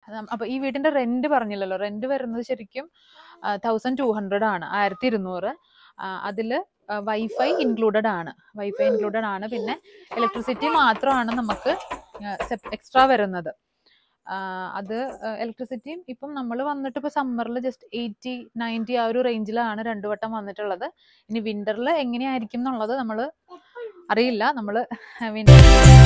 അപ്പൊ ഈ വീടിന്റെ റെന്റ് പറഞ്ഞില്ലല്ലോ റെന്റ് വരുന്നത് ശരിക്കും തൗസൻഡ് ടു ഹൺഡ്രഡ് ആണ് ആയിരത്തി ഇരുന്നൂറ് അതിൽ വൈഫൈ ഇൻക്ലൂഡഡ് ആണ് വൈഫൈ ഇൻക്ലൂഡഡ് ആണ് പിന്നെ ഇലക്ട്രിസിറ്റി മാത്രമാണ് നമുക്ക് എക്സ്ട്രാ വരുന്നത് ആ, അത് ഇലക്ട്രിസിറ്റിയും ഇപ്പം നമ്മൾ വന്നിട്ട് ഇപ്പോൾ സമ്മറിൽ ജസ്റ്റ് എയ്റ്റി നയൻറ്റി ആ ഒരു റേഞ്ചിലാണ് രണ്ടു വട്ടം വന്നിട്ടുള്ളത് ഇനി വിന്ററിൽ എങ്ങനെയായിരിക്കും എന്നുള്ളത് നമ്മൾ അറിയില്ല നമ്മൾ വിന്റർ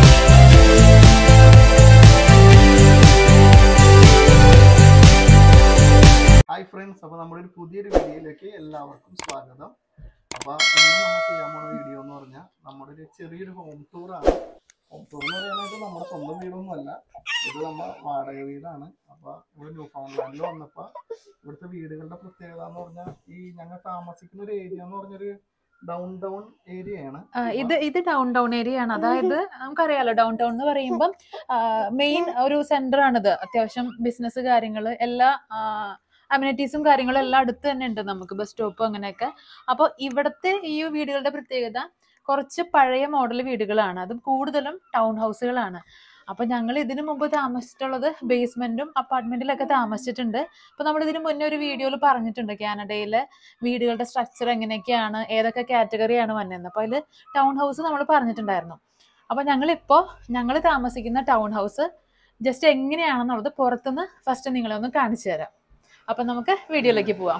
ഹായ് ഫ്രണ്ട്സ് അപ്പോൾ നമ്മുടെ ഒരു പുതിയൊരു വീഡിയോയിലേക്ക് എല്ലാവർക്കും സ്വാഗതം അപ്പോൾ ഇന്ന് നമ്മൾ ചെയ്യാൻ പോകുന്ന വീഡിയോ എന്ന് പറഞ്ഞാൽ നമ്മുടെ ഒരു ചെറിയൊരു ഹോം ടൂറാണ് ഹോം ടൂർ എന്ന് പറയാനായിട്ട് നമ്മുടെ സ്വന്തം വീടൊന്നുമല്ല ഇത് നമ്മുടെ വാടക വീടാണ് അപ്പോൾ ഇവിടെ ന്യൂ ഫൗണ്ട് ലാൻഡിൽ വന്നപ്പോൾ ഇവിടുത്തെ വീടുകളുടെ പ്രത്യേകത എന്ന് പറഞ്ഞാൽ ഈ ഞങ്ങൾ താമസിക്കുന്ന ഒരു ഏരിയ എന്ന് പറഞ്ഞൊരു ഡൗൺ ടൗൺ ഏരിയയാണ് ആ, ഇത് ഇത് ഡൗൺ ടൗൺ ഏരിയ ആണ് അതായത് നമുക്കറിയാലോ ഡൗൺ ടൗൺ എന്ന് പറയുമ്പം മെയിൻ ഒരു സെന്റർ ആണിത് അത്യാവശ്യം ബിസിനസ് കാര്യങ്ങൾ എല്ലാ അമ്യൂണിറ്റീസും കാര്യങ്ങളും എല്ലാം അടുത്ത് തന്നെ ഉണ്ട് നമുക്ക് ബസ് സ്റ്റോപ്പ് അങ്ങനെയൊക്കെ അപ്പോൾ ഇവിടുത്തെ ഈ വീടുകളുടെ പ്രത്യേകത കുറച്ച് പഴയ മോഡൽ വീടുകളാണ് അതും കൂടുതലും ടൗൺ ഹൗസുകളാണ് അപ്പൊ ഞങ്ങൾ ഇതിനു മുമ്പ് താമസിച്ചിട്ടുള്ളത് ബേസ്മെന്റും അപ്പാർട്ട്മെന്റിലൊക്കെ താമസിച്ചിട്ടുണ്ട് അപ്പൊ നമ്മൾ ഇതിനു മുന്നേ ഒരു വീഡിയോയിൽ പറഞ്ഞിട്ടുണ്ട് കാനഡയിലെ വീടുകളുടെ സ്ട്രക്ചർ എങ്ങനെയൊക്കെയാണ് ഏതൊക്കെ കാറ്റഗറിയാണ് വന്നത് അപ്പൊ അതിൽ ടൗൺ ഹൗസ് നമ്മൾ പറഞ്ഞിട്ടുണ്ടായിരുന്നു അപ്പൊ ഞങ്ങൾ ഇപ്പോ ഞങ്ങൾ താമസിക്കുന്ന ടൗൺ ഹൗസ് ജസ്റ്റ് എങ്ങനെയാണെന്നുള്ളത് പുറത്തുനിന്ന് ഫസ്റ്റ് നിങ്ങളെ ഒന്ന് കാണിച്ചു തരാം അപ്പൊ നമുക്ക് വീഡിയോയിലേക്ക് പോവാം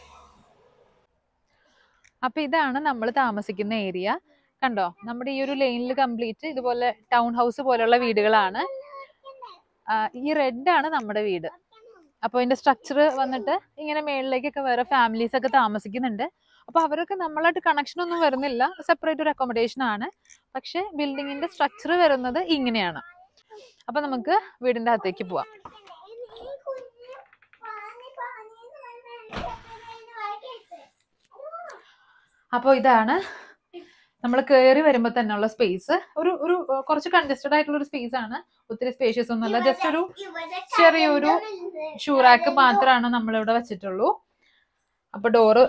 അപ്പൊ ഇതാണ് നമ്മൾ താമസിക്കുന്ന ഏരിയ കണ്ടോ നമ്മുടെ ഈ ഒരു ലൈനിൽ കംപ്ലീറ്റ് ഇതുപോലെ ടൗൺ ഹൗസ് പോലെയുള്ള വീടുകളാണ് ആ, ഈ റെഡ് ആണ് നമ്മുടെ വീട് അപ്പോൾ ഇതിന്റെ സ്ട്രക്ചർ വന്നിട്ട് ഇങ്ങനെ മേളിലേക്കൊക്കെ വേറെ ഫാമിലീസ് ഒക്കെ താമസിക്കുന്നുണ്ട് അപ്പൊ അവരൊക്കെ നമ്മളായിട്ട് കണക്ഷൻ ഒന്നും വരുന്നില്ല സെപ്പറേറ്റ് ഒരു അക്കോമഡേഷൻ ആണ് പക്ഷെ ബിൽഡിങ്ങിന്റെ സ്ട്രക്ചർ വരുന്നത് ഇങ്ങനെയാണ് അപ്പൊ നമുക്ക് വീടിന്റെ അകത്തേക്ക് പോവാം അപ്പോൾ ഇതാണ് നമ്മൾ കയറി വരുമ്പോൾ തന്നെ ഉള്ള സ്പേസ് ഒരു ഒരു ഏർ, കുറച്ച് കൺജസ്റ്റഡ് ആയിട്ടുള്ള ഒരു സ്പേസ് ആണ് ഒത്തിരി സ്പേഷ്യസ് ഒന്നുമല്ല ജസ്റ്റ് ഒരു ചെറിയൊരു ഷൂറാക്ക് മാത്രമാണ് നമ്മൾ ഇവിടെ വെച്ചിട്ടുള്ളൂ അപ്പൊ ഡോറ്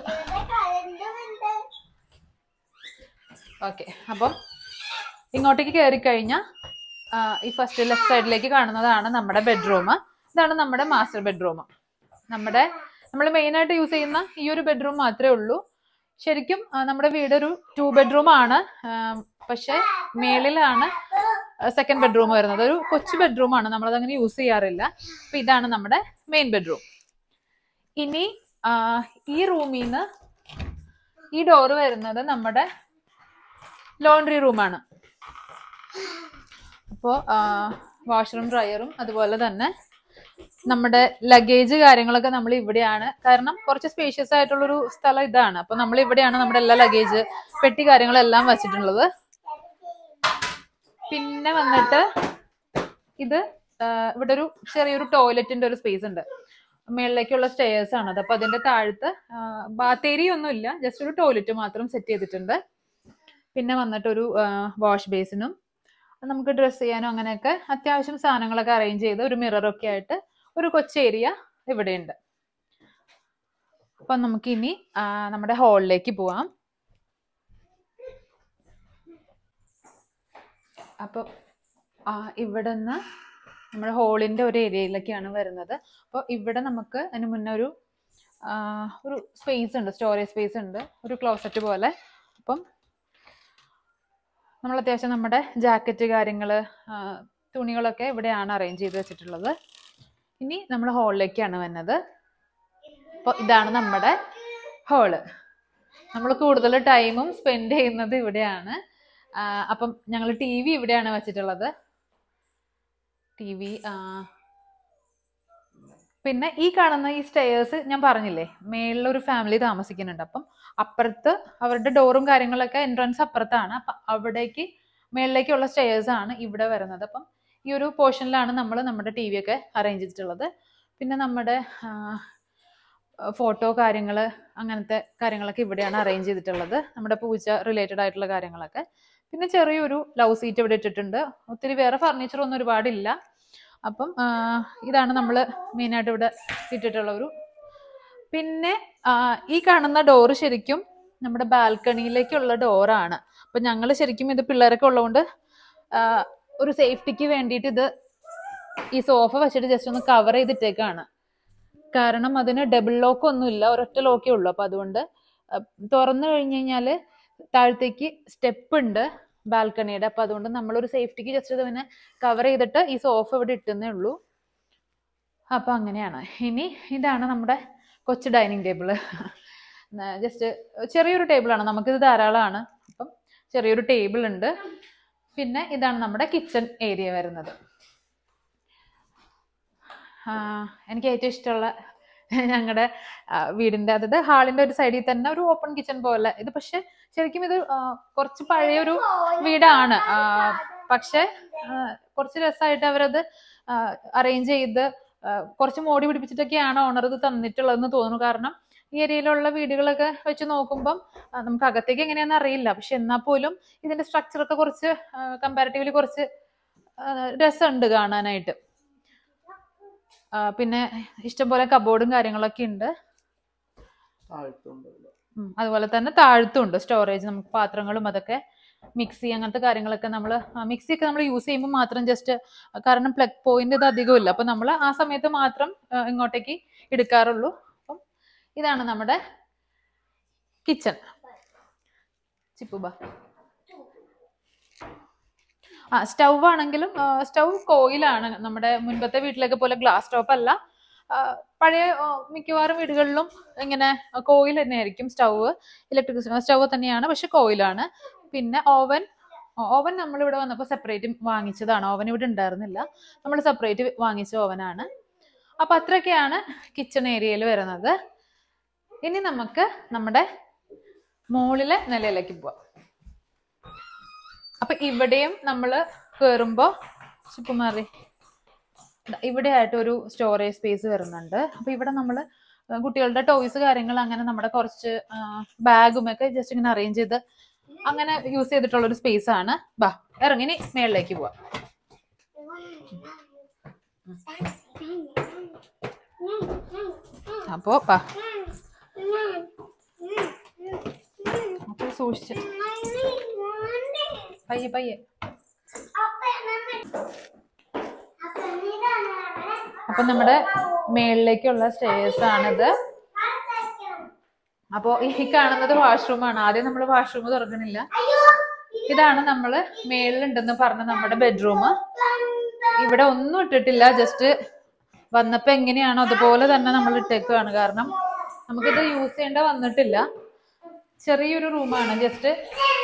ഓക്കെ അപ്പം ഇങ്ങോട്ടേക്ക് കയറി കഴിഞ്ഞാൽ ഈ ഫസ്റ്റ് ലെഫ്റ്റ് സൈഡിലേക്ക് കാണുന്നതാണ് നമ്മുടെ ബെഡ്റൂം ഇതാണ് നമ്മുടെ മാസ്റ്റർ ബെഡ്റൂം നമ്മുടെ നമ്മൾ മെയിൻ ആയിട്ട് യൂസ് ചെയ്യുന്ന ഈ ഒരു ബെഡ്റൂം മാത്രമേ ഉള്ളൂ ശരിക്കും ആ, നമ്മുടെ വീട് ഒരു ടു ബെഡ്റൂം ആണ് പക്ഷെ മേളിലാണ് സെക്കൻഡ് ബെഡ്റൂം വരുന്നത് ഒരു കൊച്ചു ബെഡ്റൂം ആണ് നമ്മളത് അങ്ങനെ യൂസ് ചെയ്യാറില്ല അപ്പൊ ഇതാണ് നമ്മുടെ മെയിൻ ബെഡ്റൂം ഇനി ആ, ഈ റൂമിൽ നിന്ന് ഈ ഡോറ് വരുന്നത് നമ്മുടെ ലോണ്ടറി റൂമാണ് അപ്പോൾ വാഷ്റൂം ഡ്രയറും അതുപോലെ തന്നെ നമ്മുടെ ലഗേജ് കാര്യങ്ങളൊക്കെ നമ്മൾ ഇവിടെയാണ് കാരണം കുറച്ച് സ്പേഷ്യസ് ആയിട്ടുള്ളൊരു സ്ഥലം ഇതാണ് അപ്പൊ നമ്മൾ ഇവിടെയാണ് നമ്മുടെ എല്ലാ ലഗേജ് പെട്ടി കാര്യങ്ങളെല്ലാം വെച്ചിട്ടുള്ളത് പിന്നെ വന്നിട്ട് ഇത് ആ, ഇവിടെ ഒരു ചെറിയൊരു ടോയ്ലറ്റിന്റെ ഒരു സ്പേസ് ഉണ്ട് മേളിലേക്കുള്ള സ്റ്റേയേഴ്സ് ആണ് അത് അപ്പൊ അതിന്റെ താഴത്ത് ബാത്ത് ഏരിയ ഒന്നും ഇല്ല ജസ്റ്റ് ഒരു ടോയ്ലറ്റ് മാത്രം സെറ്റ് ചെയ്തിട്ടുണ്ട് പിന്നെ വന്നിട്ടൊരു വാഷ് ബേസിനും നമുക്ക് ഡ്രസ്സ് ചെയ്യാനും അങ്ങനെയൊക്കെ അത്യാവശ്യം സാധനങ്ങളൊക്കെ അറേഞ്ച് ചെയ്ത് ഒരു മിററൊക്കെ ആയിട്ട് ഒരു കൊച്ചു ഏരിയ ഇവിടെയുണ്ട് അപ്പൊ നമുക്ക് ഇനി ആ, നമ്മുടെ ഹാളിലേക്ക് പോവാം അപ്പൊ ആ, ഇവിടുന്ന് നമ്മുടെ ഹോളിന്റെ ഒരു ഏരിയയിലേക്കാണ് വരുന്നത് അപ്പോൾ ഇവിടെ നമുക്ക് അതിന് മുന്നേ ഒരു ആ, ഒരു സ്പേസ് ഉണ്ട് സ്റ്റോറേജ് സ്പേസ് ഉണ്ട് ഒരു ക്ലോസറ്റ് പോലെ അപ്പം നമ്മൾ അത്യാവശ്യം നമ്മുടെ ജാക്കറ്റ് കാര്യങ്ങൾ തുണികളൊക്കെ ഇവിടെയാണ് അറേഞ്ച് ചെയ്ത് വെച്ചിട്ടുള്ളത് ഇനി നമ്മൾ ഹാളിലേക്കാണ് വന്നത് അപ്പോൾ ഇതാണ് നമ്മുടെ ഹാള് നമ്മൾ കൂടുതൽ ടൈമും സ്പെൻഡ് ചെയ്യുന്നത് ഇവിടെയാണ് ആ, അപ്പം ഞങ്ങൾ ടി വി ഇവിടെയാണ് വെച്ചിട്ടുള്ളത് ടി വി പിന്നെ ഈ കാണുന്ന ഈ സ്റ്റെയേഴ്സ് ഞാൻ പറഞ്ഞില്ലേ മേളിലൊരു ഫാമിലി താമസിക്കുന്നുണ്ട് അപ്പം അപ്പുറത്ത് അവരുടെ ഡോറും കാര്യങ്ങളൊക്കെ എൻട്രൻസ് അപ്പുറത്താണ് അപ്പം അവിടേക്ക് മേളിലേക്കുള്ള സ്റ്റെയേഴ്സ് ആണ് ഇവിടെ വരുന്നത് അപ്പം ഈ ഒരു പോർഷനിലാണ് നമ്മൾ നമ്മുടെ ടി വി ഒക്കെ അറേഞ്ച് ചെയ്തിട്ടുള്ളത് പിന്നെ നമ്മുടെ ഫോട്ടോ കാര്യങ്ങൾ അങ്ങനത്തെ കാര്യങ്ങളൊക്കെ ഇവിടെയാണ് അറേഞ്ച് ചെയ്തിട്ടുള്ളത് നമ്മുടെ പൂജ റിലേറ്റഡ് ആയിട്ടുള്ള കാര്യങ്ങളൊക്കെ പിന്നെ ചെറിയൊരു ലവ് സീറ്റ് ഇവിടെ ഇട്ടിട്ടുണ്ട് ഒത്തിരി വേറെ ഫർണിച്ചർ ഒന്നും ഒരുപാടില്ല അപ്പം ആ, ഇതാണ് നമ്മൾ മെയിനായിട്ട് ഇവിടെ ഇട്ടിട്ടുള്ള ഒരു പിന്നെ ആ, ഈ കാണുന്ന ഡോറ് ശരിക്കും നമ്മുടെ ബാൽക്കണിയിലേക്കുള്ള ഡോറാണ് അപ്പൊ ഞങ്ങൾ ശരിക്കും ഇത് പിള്ളേരൊക്കെ ഉള്ളതുകൊണ്ട് ആ, ഒരു സേഫ്റ്റിക്ക് വേണ്ടിയിട്ട് ഇത് ഈ സോഫ വെച്ചിട്ട് ജസ്റ്റ് ഒന്ന് കവർ ചെയ്തിട്ടേക്കാണ് കാരണം അതിന് ഡബിൾ ലോക്ക് ഒന്നുമില്ല ഒരൊറ്റ ലോക്കേ ഉള്ളൂ അപ്പൊ അതുകൊണ്ട് അഹ് തുറന്നു കഴിഞ്ഞു കഴിഞ്ഞാല് താഴത്തേക്ക് സ്റ്റെപ്പ് ഉണ്ട് ബാൽക്കണിയുടെ അപ്പൊ അതുകൊണ്ട് നമ്മളൊരു സേഫ്റ്റിക്ക് ജസ്റ്റ് ഇത് പിന്നെ കവർ ചെയ്തിട്ട് ഈ സോഫ ഇവിടെ ഇട്ടുന്നേ ഉള്ളൂ അപ്പൊ അങ്ങനെയാണ് ഇനി ഇതാണ് നമ്മുടെ കൊച്ചു ഡൈനിങ് ടേബിള് ജസ്റ്റ് ചെറിയൊരു ടേബിളാണ് നമുക്കിത് ധാരാളമാണ് അപ്പം ചെറിയൊരു ടേബിൾ ഉണ്ട് പിന്നെ ഇതാണ് നമ്മുടെ കിച്ചൺ ഏരിയ വരുന്നത് ആ, എനിക്ക് ഏറ്റവും ഇഷ്ടമുള്ള ഞങ്ങളുടെ വീടിന്റെ അതായത് ഹാളിന്റെ ഒരു സൈഡിൽ തന്നെ ഒരു ഓപ്പൺ കിച്ചൺ പോലെ ഇത് പക്ഷെ ശരിക്കും ഇത് ആ, കുറച്ച് പഴയൊരു വീടാണ് ആ, പക്ഷെ ആ, കുറച്ച് രസമായിട്ട് അവരത് അറേഞ്ച് ചെയ്ത് ആ, കുറച്ച് മോടി പിടിപ്പിച്ചിട്ടൊക്കെയാണ് ഓണർ ഇത് തന്നിട്ടുള്ളതെന്ന് തോന്നുന്നു കാരണം ഈ ഏരിയയിലുള്ള വീടുകളൊക്കെ വെച്ച് നോക്കുമ്പം ആ, നമുക്ക് അകത്തേക്ക് എങ്ങനെയാണെന്ന് അറിയില്ല പക്ഷെ എന്നാൽ പോലും ഇതിന്റെ സ്ട്രക്ചർ ഒക്കെ കുറച്ച് കമ്പാരിറ്റീവ്ലി കുറച്ച് ആ, രസമുണ്ട് കാണാനായിട്ട് ആ, പിന്നെ ഇഷ്ടംപോലെ കബോർഡും കാര്യങ്ങളൊക്കെ ഉണ്ട് താഴ്ത്തുണ്ട് ഉം, അതുപോലെ തന്നെ താഴത്തുണ്ട് സ്റ്റോറേജ് നമുക്ക് പാത്രങ്ങളും അതൊക്കെ മിക്സി അങ്ങനത്തെ കാര്യങ്ങളൊക്കെ നമ്മൾ മിക്സി ഒക്കെ നമ്മൾ യൂസ് ചെയ്യുമ്പോൾ മാത്രം ജസ്റ്റ് കാരണം പ്ലഗ് പോയിന്റ് ഇത് അധികമില്ല അപ്പൊ നമ്മൾ ആ സമയത്ത് മാത്രം ആ, ഇങ്ങോട്ടേക്ക് എടുക്കാറുള്ളൂ അപ്പം ഇതാണ് നമ്മുടെ കിച്ചൺ ചിപ്പുബ ആ സ്റ്റൗ ആണെങ്കിലും സ്റ്റൗ കോയിലാണ് നമ്മുടെ മുൻപത്തെ വീട്ടിലൊക്കെ പോലെ ഗ്ലാസ് ടോപ്പ് അല്ല ആ, പഴയ ആ, മിക്കവാറും വീടുകളിലും ഇങ്ങനെ കോയിൽ തന്നെ ആയിരിക്കും സ്റ്റൗവ് ഇലക്ട്രിക് സ്റ്റൗവ് തന്നെയാണ് പക്ഷെ കോയിലാണ് പിന്നെ ഓവൻ ഓവൻ നമ്മൾ ഇവിടെ വന്നപ്പോൾ സെപ്പറേറ്റ് വാങ്ങിച്ചതാണ് ഓവൻ ഇവിടെ ഉണ്ടായിരുന്നില്ല നമ്മൾ സെപ്പറേറ്റ് വാങ്ങിച്ച ഓവനാണ് അപ്പൊ അത്രയൊക്കെയാണ് കിച്ചൺ ഏരിയയിൽ വരുന്നത് ഇനി നമുക്ക് നമ്മുടെ മുകളിലെ നിലയിലേക്ക് പോവാം അപ്പൊ ഇവിടെയും നമ്മൾ കേറുമ്പോ സുകുമാറി ദാ ഇവിടെ ആയിട്ട് ഒരു സ്റ്റോറേജ് സ്പേസ് വരുന്നുണ്ട് അപ്പൊ ഇവിടെ നമ്മൾ കുട്ടികളുടെ ടോയ്സ് കാര്യങ്ങൾ അങ്ങനെ നമ്മുടെ കുറച്ച് ബാഗും ഒക്കെ ജസ്റ്റ് ഇങ്ങനെ അറേഞ്ച് ചെയ്ത് അങ്ങനെ യൂസ് ചെയ്തിട്ടുള്ള ഒരു സ്പേസ് ആണ് ബാ ഇറങ്ങിനി മേളിലേക്ക് പോവാം അപ്പോ ബാ അപ്പൊ സൂക്ഷിച്ച് പയ്യെ പയ്യെ അപ്പൊ നമ്മുടെ മേളിലേക്കുള്ള സ്റ്റേഴ്സ് ആണിത് അപ്പോ ഈ കാണുന്നത് വാഷ്റൂം ആണ് ആദ്യം നമ്മൾ വാഷ്റൂം തുറക്കണില്ല ഇതാണ് നമ്മള് മേളിലുണ്ടെന്ന് പറഞ്ഞ നമ്മുടെ ബെഡ്റൂം ഇവിടെ ഒന്നും ഇട്ടിട്ടില്ല ജസ്റ്റ് വന്നപ്പോ എങ്ങനെയാണോ അതുപോലെ തന്നെ നമ്മൾ ഇട്ടേക്കുവാണ് കാരണം നമുക്കിത് യൂസ് ചെയ്യേണ്ട വന്നിട്ടില്ല ചെറിയൊരു റൂമാണ് ജസ്റ്റ്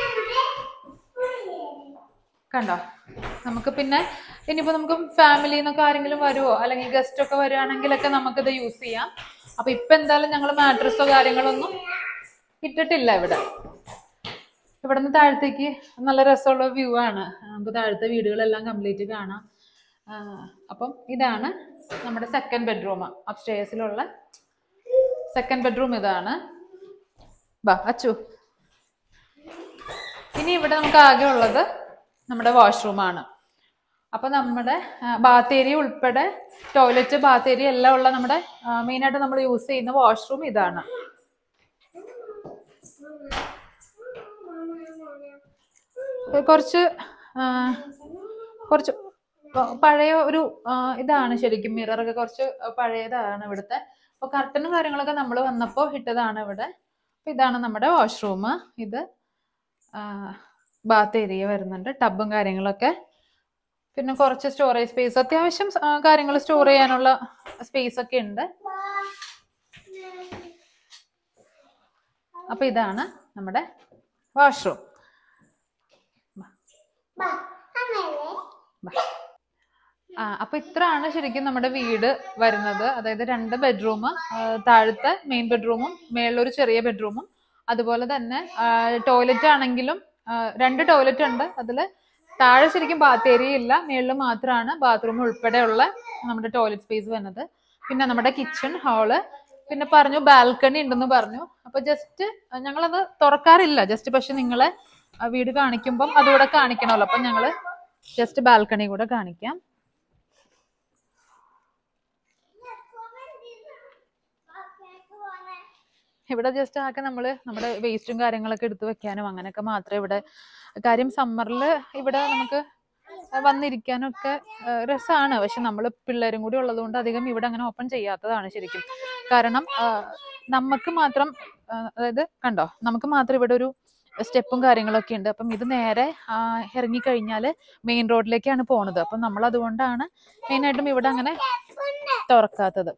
കണ്ടോ നമുക്ക് പിന്നെ ഇനിയിപ്പോ നമുക്ക് ഫാമിലിയിൽ നിന്നൊക്കെ ആരെങ്കിലും വരുമോ അല്ലെങ്കിൽ ഗസ്റ്റ് ഒക്കെ വരുവാണെങ്കിലൊക്കെ നമുക്കിത് യൂസ് ചെയ്യാം അപ്പൊ ഇപ്പൊ എന്തായാലും ഞങ്ങൾ മാട്രസോ കാര്യങ്ങളൊന്നും ഇട്ടിട്ടില്ല ഇവിടെ ഇവിടെ നിന്ന് താഴത്തേക്ക് നല്ല രസമുള്ള വ്യൂ ആണ് നമുക്ക് താഴത്തെ വീടുകളെല്ലാം കംപ്ലീറ്റ് കാണാം ആ, അപ്പം ഇതാണ് നമ്മുടെ സെക്കൻഡ് ബെഡ്റൂം അപ്സ്റ്റേഴ്സിലുള്ള സെക്കൻഡ് ബെഡ്റൂം ഇതാണ് ബാ അച്ചു ഇനി ഇവിടെ നമുക്ക് ആകെ ഉള്ളത് നമ്മുടെ വാഷ്റൂം ആണ് അപ്പൊ നമ്മുടെ ബാത്ത് ഏരിയ ഉൾപ്പെടെ ടോയ്ലറ്റ് ബാത്ത് ഏരിയ എല്ലാം ഉള്ള നമ്മുടെ മെയിൻ ആയിട്ട് നമ്മൾ യൂസ് ചെയ്യുന്ന വാഷ്റൂം ഇതാണ് ഏ, കുറച്ച് ആ, കുറച്ച് പ- പഴയ ഒരു ആ, ഇതാണ് ശരിക്കും മിററൊക്കെ കുറച്ച് പഴയതാണ് ഇവിടുത്തെ അപ്പൊ കർട്ടനും കാര്യങ്ങളൊക്കെ നമ്മൾ വന്നപ്പോൾ ഇട്ടതാണ് ഇവിടെ അപ്പൊ ഇതാണ് നമ്മുടെ വാഷ്റൂം ഇത് ബാത്ത് ഏരിയ വരുന്നുണ്ട് ടബും കാര്യങ്ങളൊക്കെ പിന്നെ കുറച്ച് സ്റ്റോറേജ് സ്പേസ് അത്യാവശ്യം കാര്യങ്ങൾ സ്റ്റോർ ചെയ്യാനുള്ള സ്പേസ് ഒക്കെ ഉണ്ട് അപ്പൊ ഇതാണ് നമ്മുടെ വാഷ്റൂം ആ അപ്പൊ ഇത്രയാണ് ശരിക്കും നമ്മുടെ വീട് വരുന്നത് അതായത് രണ്ട് ബെഡ്റൂം താഴത്തെ മെയിൻ ബെഡ്റൂമും മേളിലൊരു ചെറിയ ബെഡ്റൂമും അതുപോലെ തന്നെ ടോയ്ലറ്റ് ആണെങ്കിലും ആ, രണ്ട് ടോയ്ലറ്റ് ഉണ്ട് അതിൽ താഴെ ശരിക്കും ബാത്ത് ഏരിയ ഇല്ല മേളിൽ മാത്രമാണ് ബാത്റൂം ഉൾപ്പെടെയുള്ള നമ്മുടെ ടോയ്ലറ്റ് സ്പേസ് വരുന്നത് പിന്നെ നമ്മുടെ കിച്ചൺ ഹാള് പിന്നെ പറഞ്ഞു ബാൽക്കണി ഉണ്ടെന്ന് പറഞ്ഞു അപ്പൊ ജസ്റ്റ് ഞങ്ങളത് തുറക്കാറില്ല ജസ്റ്റ് പക്ഷെ നിങ്ങളെ ആ, വീട് കാണിക്കുമ്പം അതുകൂടെ കാണിക്കണമല്ലോ അപ്പൊ ഞങ്ങള് ജസ്റ്റ് ബാൽക്കണി കൂടെ കാണിക്കാം ഇവിടെ ജസ്റ്റ് ആകെ നമ്മള് നമ്മുടെ വേസ്റ്റും കാര്യങ്ങളൊക്കെ എടുത്തു വെക്കാനും അങ്ങനെയൊക്കെ മാത്രമേ ഇവിടെ കാര്യം സമ്മറിൽ ഇവിടെ നമുക്ക് വന്നിരിക്കാനൊക്കെ രസമാണ് പക്ഷെ നമ്മൾ പിള്ളേരും കൂടി ഉള്ളതുകൊണ്ട് അധികം ഇവിടെ അങ്ങനെ ഓപ്പൺ ചെയ്യാത്തതാണ് ശരിക്കും കാരണം ആ, നമുക്ക് മാത്രം ആ, അതായത് കണ്ടോ നമുക്ക് മാത്രം ഇവിടെ ഒരു സ്റ്റെപ്പും കാര്യങ്ങളൊക്കെ ഉണ്ട് അപ്പം ഇത് നേരെ ആ, ഇറങ്ങിക്കഴിഞ്ഞാൽ മെയിൻ റോഡിലേക്കാണ് പോണത് അപ്പം നമ്മൾ അതുകൊണ്ടാണ് മെയിനായിട്ടും ഇവിടെ അങ്ങനെ തുറക്കാത്തത്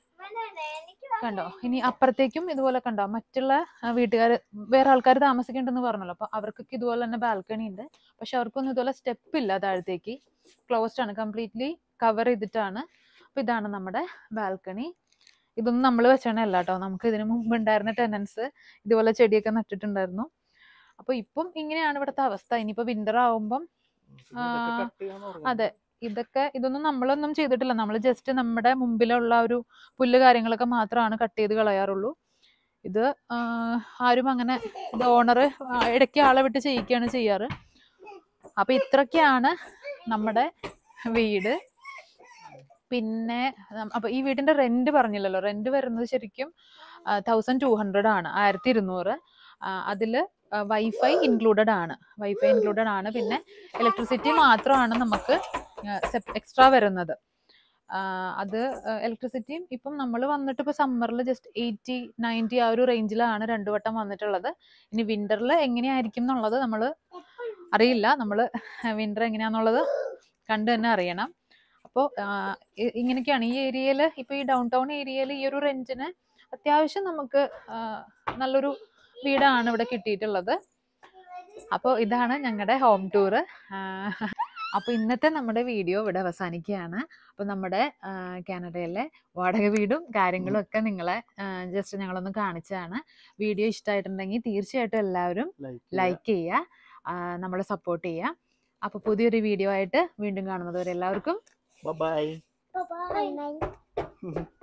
കണ്ടോ ഇനി അപ്പുറത്തേക്കും ഇതുപോലെ കണ്ടോ മറ്റുള്ള വീട്ടുകാർ വേറെ ആൾക്കാർ താമസിക്കുന്നുണ്ടെന്ന് പറഞ്ഞല്ലോ അപ്പൊ അവർക്കൊക്കെ ഇതുപോലെ തന്നെ ബാൽക്കണി ഉണ്ട് പക്ഷെ അവർക്കൊന്നും ഇതുപോലെ സ്റ്റെപ്പ് ഇല്ല താഴത്തേക്ക് ക്ലോസ്ഡ് ആണ് കംപ്ലീറ്റ്ലി കവർ ചെയ്തിട്ടാണ് അപ്പൊ ഇതാണ് നമ്മുടെ ബാൽക്കണി ഇതൊന്നും നമ്മൾ വെച്ചണല്ല കേട്ടോ നമുക്ക് ഇതിനു മുമ്പ് ഉണ്ടായിരുന്ന ടെനൻസ് ഇതുപോലെ ചെടിയൊക്കെ നട്ടിട്ടുണ്ടായിരുന്നു അപ്പൊ ഇപ്പം ഇങ്ങനെയാണ് ഇവിടുത്തെ അവസ്ഥ ഇനിയിപ്പോ വിന്റർ ആവുമ്പം ഇതൊക്കെ ആ, cut ചെയ്യാന്ന് പറഞ്ഞു. അതെ ഇതൊക്കെ ഇതൊന്നും നമ്മളൊന്നും ചെയ്തിട്ടില്ല നമ്മൾ ജസ്റ്റ് നമ്മുടെ മുമ്പിലുള്ള ഒരു പുല്ല് കാര്യങ്ങളൊക്കെ മാത്രമാണ് കട്ട് ചെയ്ത് കളയാറുള്ളൂ ഇത് ആ, ആരും അങ്ങനെ ഇത് ഓണർ ഇടയ്ക്ക് ആളെ വിട്ട് ചെയ്യിക്കുകയാണ് ചെയ്യാറ് അപ്പൊ ഇത്രയൊക്കെയാണ് നമ്മുടെ വീട് പിന്നെ നം- അപ്പൊ ഈ വീടിന്റെ റെന്റ് പറഞ്ഞില്ലല്ലോ റെന്റ് വരുന്നത് ശരിക്കും തൗസൻഡ് ടു ഹൺഡ്രഡ് ആണ് ആയിരത്തി ഇരുന്നൂറ് അതില് വൈഫൈ ഇൻക്ലൂഡഡ് ആണ് വൈഫൈ ഇൻക്ലൂഡഡ് ആണ് പിന്നെ ഇലക്ട്രിസിറ്റി മാത്രമാണ് നമുക്ക് എക്സ്ട്രാ വരുന്നത് ആ, അത് ഇലക്ട്രിസിറ്റിയും ഇപ്പം നമ്മൾ വന്നിട്ട് ഇപ്പോൾ സമ്മറിൽ ജസ്റ്റ് എയ്റ്റി നയൻറ്റി ആ ഒരു റേഞ്ചിലാണ് രണ്ടു വട്ടം വന്നിട്ടുള്ളത് ഇനി വിന്ററിൽ എങ്ങനെയായിരിക്കും എന്നുള്ളത് നമ്മൾ അറിയില്ല നമ്മൾ വിന്റർ എങ്ങനെയാന്നുള്ളത് കണ്ടു തന്നെ അറിയണം അപ്പോൾ ഇങ്ങനെയൊക്കെയാണ് ഈ ഏരിയയിൽ ഇപ്പോൾ ഈ ഡൗൺ ടൗൺ ഏരിയയിൽ ഈ ഒരു റെന്റിന് അത്യാവശ്യം നമുക്ക് ആ, നല്ലൊരു വീടാണ് ഇവിടെ കിട്ടിയിട്ടുള്ളത് അപ്പോൾ ഇതാണ് ഞങ്ങളുടെ ഹോം ടൂറ് അപ്പോൾ ഇന്നത്തെ നമ്മുടെ വീഡിയോ ഇവിടെ അവസാനിക്കുകയാണ് അപ്പോൾ നമ്മുടെ ആ, കാനഡയിലെ വാടക വീടും കാര്യങ്ങളും ഒക്കെ നിങ്ങളെ ജസ്റ്റ് ഞങ്ങളൊന്ന് കാണിച്ചതാണ് വീഡിയോ ഇഷ്ടമായിട്ടുണ്ടെങ്കിൽ തീർച്ചയായിട്ടും എല്ലാവരും Like ചെയ്യുക. ലൈക്ക് ചെയ്യുക ആ, നമ്മളെ സപ്പോർട്ട് ചെയ്യുക അപ്പോൾ പുതിയൊരു വീഡിയോ ആയിട്ട് വീണ്ടും കാണുന്നത് വരെ എല്ലാവർക്കും Bye bye. Bye bye.